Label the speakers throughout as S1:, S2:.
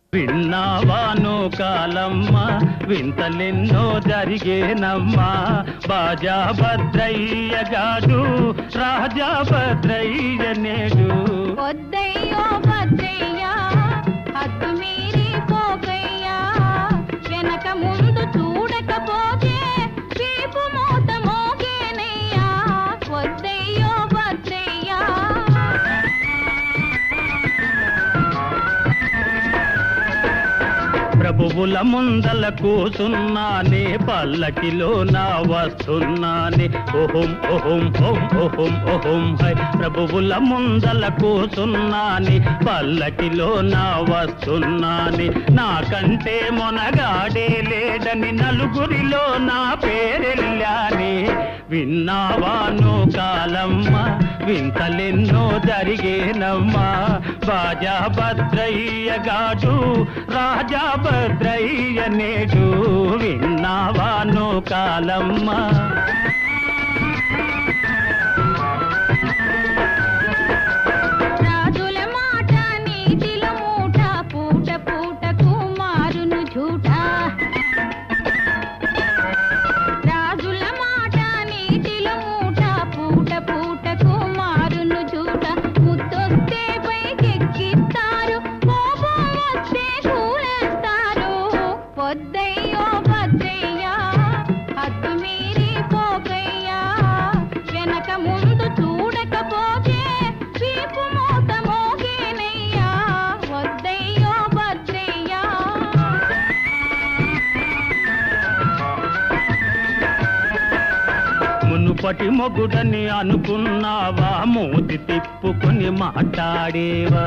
S1: విన్నావాను కాలమ్మ వింతలెన్నో జరిగేనమ్మా బాజా భద్రయ్య గాడు రాజా భద్రయ్య నేడు
S2: వద్దయ్యో భద్రయ్యా హద్దు మీరి పోకయ్యా వెనక ముందు చూడకపోతే వీపు మూత మోగేనయ్యా వద్దయ్యో భద్రయ్యా
S1: ప్రభువుల ముందల కూసున్నానే పల్లకిలో నా వస్తున్నానే ఓహం ఓహం ఓం ఓహం ఓహం హై ప్రభువుల ముందల కూసున్నానే పల్లకిలో నా వస్తున్నానే నాకంటే మొనగాడే లేడని నలుగురిలో నా పేరెళ్ళానే విన్నావాను కాలమ్మ వింతలెన్నో జరిగేనమ్మా బాజా భద్రయ్య గాడు రాజా భద్రయ్య నేడు విన్నావాను కాలమ్మ
S2: రాజుల మాట నీతిల మూట పూట పూటకు మారును झूठ రాజుల మాట నీతిల మూట పూట పూటకు మారును झूठ ముద్దొస్తే పైకెక్కిస్తారు కోపం వస్తే కూలేస్తారు పొద్దయ్యో భద్రయ్యా హద్దు మీరి పోకయ్యా వెనక ముందు చూడకపోతే వీపు మోత మోగేనయ్యా వద్దయ్యో భద్రయ్యా
S1: మునుపటి మొగుడని అనుకున్నావా మూతి తిప్పుకొని మాట్లాడేవా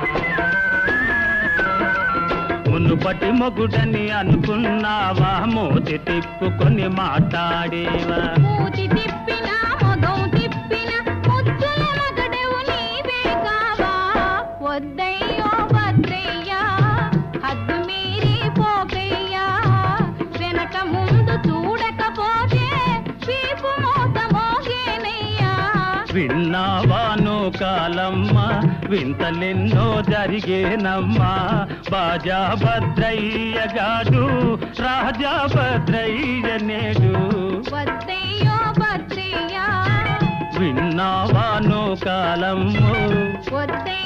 S1: మునుపటి మొగుడని అనుకున్నావా మూతి తిప్పుకొని మాట్లాడేవా
S2: మూతి తిప్పిన మొగం తిప్పిన ముద్దుల మగడవు నీవే కావా వద్దయ్యో భద్రయ్యా హద్దు మీరి పోకయ్యా వెనక ముందు చూడకపోతే వీపు మోత మోగేనయ్యా
S1: విన్నావాను కాలమ్మ వింతలెన్నో జరిగేనమ్మా బాజా భద్రయ్య గాడు రాజా భద్రయ్య నేడు
S2: వద్దయ్యో భద్రయ్యా
S1: విన్నావాను కాలమ్మ
S2: వద్దయ్యో